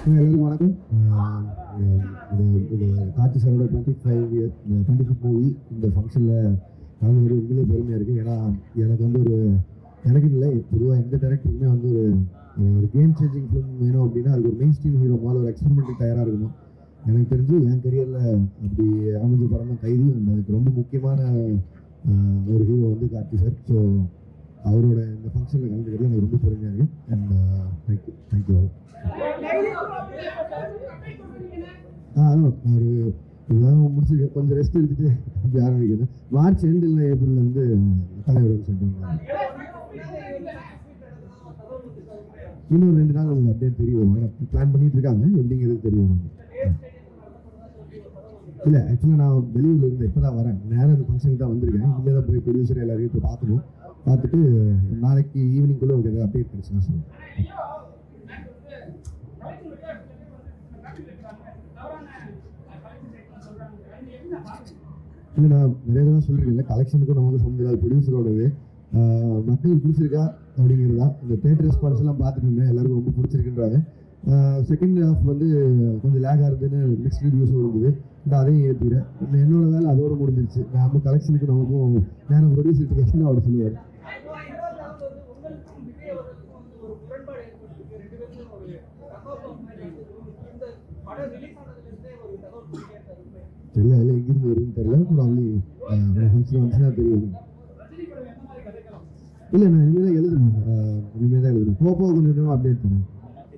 எல்லாருக்கும் வணக்கம் ஆஹ் இது இது காட்சி சாரோட twenty five year twenty fifth movie இந்த ஃபங்க்ஷனில் கலந்து ஒரு உண்மையிலே பெருமையாக இருக்குது ஏன்னா எனக்கு வந்து ஒரு எனக்கு இல்லை பொதுவாக எந்த டேரக்டருக்குமே வந்து ஒரு ஒரு கேம் சேஞ்சிங் ஃபிலிம் வேணும் அப்படின்னா அது ஒரு மெயின் ஸ்ட்ரீம் ஹீரோ மேலே ஒரு எக்ஸ்பெரிமெண்ட்டுக்கு தயாராக இருக்கணும் எனக்கு தெரிஞ்சு என் கரியரில் அப்படி அமைஞ்ச படம் தான் கைது and அதுக்கு ரொம்ப முக்கியமான ஆஹ் ஒரு ஹீரோ வந்து கார்த்தி சார் ஸோ அவரோட இந்த ஃபங்க்ஷனில் கலந்துக்கிறது எனக்கு ரொம்ப பெருமையாக இருக்குது அண்ட் தேங்க்யூ தேங்க்யூ ஆ அதான் ஒரு இதெல்லாம் முடிச்சு கொஞ்சம் ரெஸ்ட் எடுத்துட்டு இப்படி ஆரம்பிக்கணும் மார்ச் எண்டு இல்லை ஏப்ரல்ல இருந்து தலைவர் சொல்லிட்டு இன்னும் ரெண்டு நாள் உங்களுக்கு அப்டேட் தெரிய வரும் பிளான் பண்ணிட்டு இருக்காங்க எப்படிங்கிறது தெரிய வரும் இல்லை ஆக்சுவலாக நான் வெளியூர்ல இருந்து இப்போ தான் வரேன் நேரம் இந்த ஃபங்க்ஷனுக்கு தான் வந்திருக்கேன் இனிமேல் தான் போய் ப்ரொடியூசர் எல்லாரையும் போய் பார்க்கணும் பார்த்துட்டு நாளைக்கு ஈவினிங்குள்ளே உங்களுக்கு ஏதாவது அப்டேட் கிடைச்சுன்னா சொல்லுங்கள் இல்லை நான் நிறைய தடவை சொல்லியிருக்கேன் கலெக்ஷனுக்கும் நமக்கு சம்மந்தம் இல்லாத ப்ரொடியூசரோடது மக்களுக்கு பிடிச்சிருக்கா அப்படிங்கிறது தான் இந்த தேட்டர் ரெஸ்பான்ஸ் எல்லாம் பார்த்துட்டு இருந்தேன் எல்லாருக்கும் ரொம்ப பிடிச்சிருக்குன்றாங்க செகண்ட் ஹாஃப் வந்து கொஞ்சம் லேக் ஆகுதுன்னு மிக்ஸ்ட் ரிவ்யூஸும் இருந்தது நான் அதையும் ஏற்றுக்கிறேன் இன்னும் என்னோட வேலை அதோட முடிஞ்சிருச்சு நம்ம கலெக்ஷனுக்கு நமக்கும் நேரம் ப்ரொடியூசர் கேட்டு அவர் சொல்லுவார் தெரியல இல்லை எங்கிருந்து வருதுன்னு தெரியல ப்ராப்ளி ஃபங்க்ஷன் வந்துச்சுன்னா தெரியும் இல்லை நான் இனிமேல் தான் எழுதணும் அஹ், இனிமேல் தான் எழுதணும் போக போக கொஞ்சம் கொஞ்சமாக அப்டேட் பண்ணுவேன்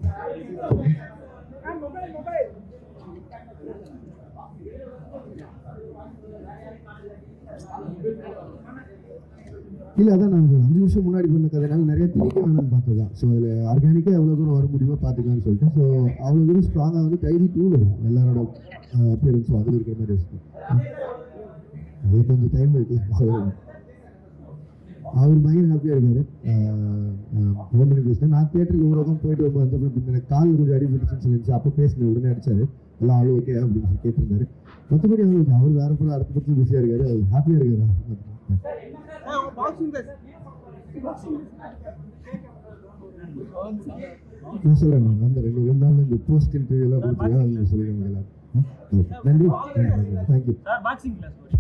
இல்லை அதான் நான் ஒரு அஞ்சு வருஷம் முன்னாடி பண்ண கதைனால நிறைய திணிக்க வேணும்னு பார்த்தது தான் ஸோ அதில் ஆர்கானிக்காக எவ்வளோ தூரம் வர முடியுமோ பார்த்துக்கலாம்னு சொல்லிட்டு ஸோ அவ்வளோ தூரம் ஸ்ட்ராங்காக வந்து கைதி டூ வரும் எல்லாரோட அப்பியரன்ஸும் அதில் இருக்கிற மாதிரி இருக்கும் அது கொஞ்சம் டைம் இருக்கு ஸோ அவர் பயங்கர ஹாப்பியாக இருக்காரு ஃபோன் பண்ணி பேசினேன் நான் தேட்டருக்கு ஒரு பக்கம் போயிட்டு வரும்போது அந்த பக்கம் எனக்கு காலில் கொஞ்சம் அடிபட்டுச்சுன்னு சொல்லிச்சு அப்போ பேசினேன் உடனே அடிச்சாரு எல்லாம் ஆளும் ஓகே அப்படின்னு சொல்லி கேட்டிருந்தாரு மற்றபடி அவருக்கு அவர் வேற படம் அடுத்த படத்தில் பிஸியாக இருக்காரு அவர் ஹாப்பியாக இருக்காரு நான் சொல்கிறேன் நான் அந்த ரெண்டு ரெண்டு நாள் இந்த போஸ்ட் இன்டர்வியூலாம் கொடுத்துருக்கேன் அதில் சொல்லிடுவாங்க எல்லாரும் நன்றி தேங்க்யூ சார் பாக்ஸிங் கிளாஸ்